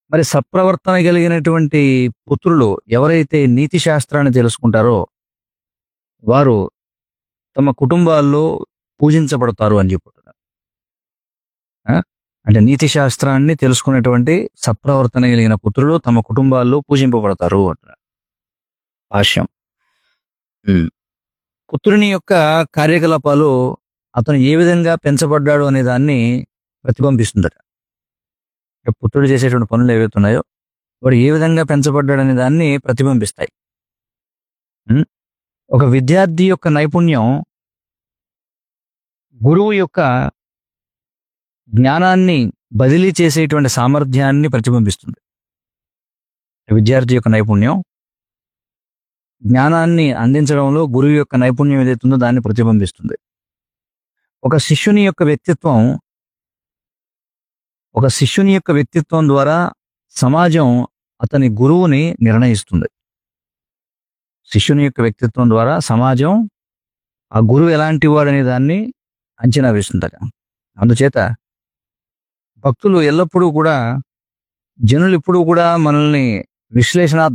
మరి సత్ప్రవర్తన కలిగినటువంటి పుత్రులు ఎవరైతే నీతి శాస్త్రాన్ని తెలుసుకుంటారో వారు తమ కుటుంబాల్లో పూజించబడతారు అని చెప్పుతున్నారు ఆ? అంటే నీతి శాస్త్రాన్ని తెలుసుకున్నటువంటి సత్ప్రవర్తన కలిగిన పుత్రులు తమ కుటుంబాల్లో పూజింపబడతారు అంటున్నారు భాష్యం ఉమ్. పుత్రుని యొక్క కార్యకలాపాలు అతను ఏ విధంగా పెంచబడ్డాడు అనే దాన్ని ప్రతిబింబిస్తుందట అంటే పుత్రుడు చేసేటువంటి పనులు ఏవైతే ఉన్నాయో వాడు ఏ విధంగా పెంచబడ్డాడు అనే దాన్ని ప్రతిబింబిస్తాయి ఉమ్. ఒక విద్యార్థి యొక్క నైపుణ్యం గురువు యొక్క జ్ఞానాన్ని బదిలీ చేసేటువంటి సామర్థ్యాన్ని ప్రతిబింబిస్తుంది విద్యార్థి యొక్క నైపుణ్యం జ్ఞానాన్ని అందించడంలో గురువు యొక్క నైపుణ్యం ఏదైతుందో దాన్ని ప్రతిబింబిస్తుంది ఒక శిష్యుని యొక్క వ్యక్తిత్వం ఒక శిష్యుని యొక్క వ్యక్తిత్వం ద్వారా సమాజం అతని గురువుని నిర్ణయిస్తుంది శిష్యుని యొక్క వ్యక్తిత్వం ద్వారా సమాజం ఆ గురువు ఎలాంటి వాడనే దాన్ని అంచనా వేస్తుందట అందుచేత భక్తులు ఎల్లప్పుడూ కూడా జనులు ఎప్పుడూ కూడా మనల్ని విశ్లేషణ